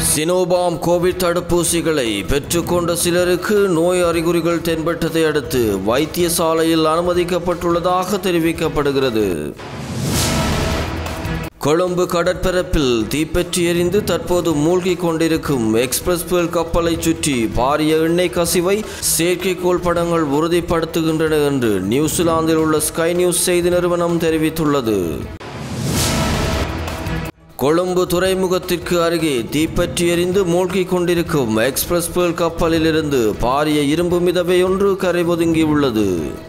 Sinopharm Covid தடுப்பூசிகளை பெற்றுக்கொண்ட சிலருக்கு நோய் அறிகுறிகள் தென்பட்டதை அடுத்து வைத்தியசாலையில் அனுமதிக்கப்பட்டுள்ளதாக தெரிவிக்கப்படுகிறது கொழும்பு கடற்பரப்பில் தீப்பற்றி எரிந்து தற்போது மூழ்கிக் கொண்டிருக்கும் எக்ஸ்பிரஸ் புயல் கப்பலை சுற்றி பாரிய எண்ணெய் கசிவை செயற்கைக்கோள் படங்கள் உறுதிப்படுத்துகின்றன என்று நியூசிலாந்தில் உள்ள ஸ்கை நியூஸ் செய்தி நிறுவனம் தெரிவித்துள்ளது கொழும்பு துறைமுகத்திற்கு அருகே தீப்பற்றி எரிந்து மூழ்கிக் கொண்டிருக்கும் எக்ஸ்பிரஸ் புயல் கப்பலிலிருந்து பாரிய இரும்பு மிதவை ஒன்று கரை ஒதுங்கியுள்ளது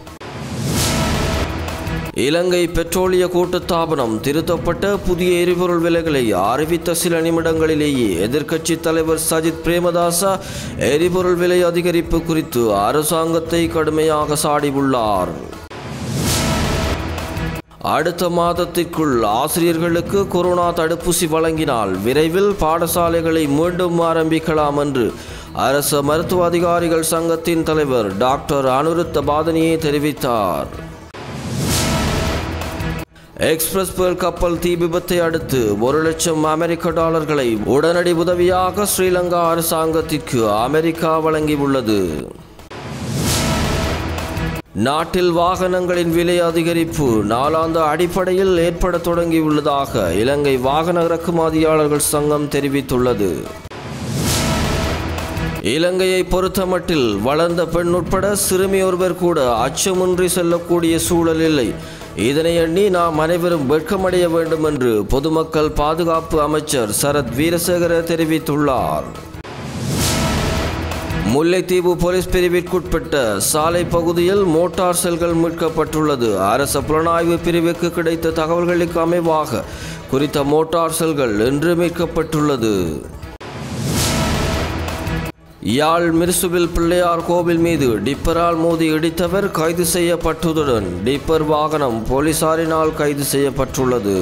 இலங்கை பெட்ரோலிய கூட்டுத்தாபனம் திருத்தப்பட்ட புதிய எரிபொருள் விலைகளை அறிவித்த சில நிமிடங்களிலேயே எதிர்க்கட்சித் தலைவர் சஜித் பிரேமதாசா எரிபொருள் விலை அதிகரிப்பு குறித்து அரசாங்கத்தை கடுமையாக சாடியுள்ளார் அடுத்த மாதத்திற்குள் ஆசிரியர்களுக்கு கொரோனா தடுப்பூசி வழங்கினால் விரைவில் பாடசாலைகளை மீண்டும் ஆரம்பிக்கலாம் என்று அரச மருத்துவ அதிகாரிகள் சங்கத்தின் தலைவர் டாக்டர் அனுருத்த பாதனியே தெரிவித்தார் எக்ஸ்பிரஸ் புயல் கப்பல் தீ விபத்தை அடுத்து ஒரு லட்சம் அமெரிக்க டாலர்களை உடனடி உதவியாக ஸ்ரீலங்கா அரசாங்கத்திற்கு அமெரிக்கா வழங்கியுள்ளது நாட்டில் வாகனங்களின் விலை அதிகரிப்பு நாளாந்த அடிப்படையில் ஏற்பட தொடங்கியுள்ளதாக இலங்கை வாகன இறக்குமதியாளர்கள் சங்கம் தெரிவித்துள்ளது இலங்கையை பொறுத்தமட்டில் வளர்ந்த பெண் உட்பட சிறுமி ஒருவர் கூட அச்சமின்றி செல்லக்கூடிய சூழல் இல்லை இதனை எண்ணி நாம் அனைவரும் வெட்கமடைய வேண்டும் என்று பொதுமக்கள் பாதுகாப்பு அமைச்சர் சரத் வீரசேகர தெரிவித்துள்ளார் முல்லைத்தீவு போலீஸ் பிரிவிற்குட்பட்ட சாலை பகுதியில் மோட்டார் செல்கள் மீட்கப்பட்டுள்ளது அரச புலனாய்வு பிரிவுக்கு கிடைத்த தகவல்களுக்கு அமைவாக குறித்த மோட்டார் செல்கள் இன்று மீட்கப்பட்டுள்ளது யாழ் மிர்சுவில் பிள்ளையார் கோவில் மீது டிப்பரால் மோதி இடித்தவர் கைது செய்யப்பட்டதுடன் டிப்பர் வாகனம் போலீசாரினால் கைது செய்யப்பட்டுள்ளது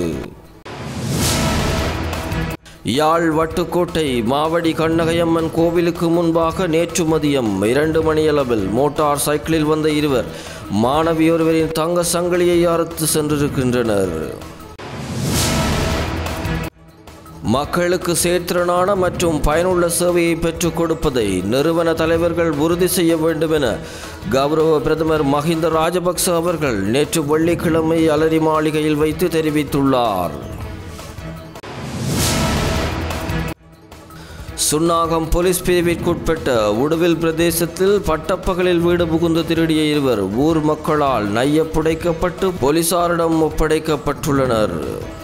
யாழ் வட்டுக்கோட்டை மாவடி கண்ணகையம்மன் கோவிலுக்கு முன்பாக நேற்று மதியம் இரண்டு மணியளவில் மோட்டார் சைக்கிளில் வந்த இருவர் மாணவி ஒருவரின் தங்க சங்கிலியை அறுத்து சென்றிருக்கின்றனர் மக்களுக்கு சேர்த்திறனான மற்றும் பயனுள்ள சேவையை பெற்றுக் கொடுப்பதை நிறுவன தலைவர்கள் உறுதி செய்ய வேண்டும் என கௌரவ பிரதமர் மஹிந்த ராஜபக்ச அவர்கள் நேற்று வெள்ளிக்கிழமை அலரி மாளிகையில் வைத்து தெரிவித்துள்ளார் சுன்னாகம் போலீஸ் பிரிவிற்குட்பட்ட உடுவில் பிரதேசத்தில் பட்டப்பகலில் வீடு புகுந்து திருடிய இருவர் ஊர் மக்களால் நைய புடைக்கப்பட்டு போலீசாரிடம் ஒப்படைக்கப்பட்டுள்ளனர்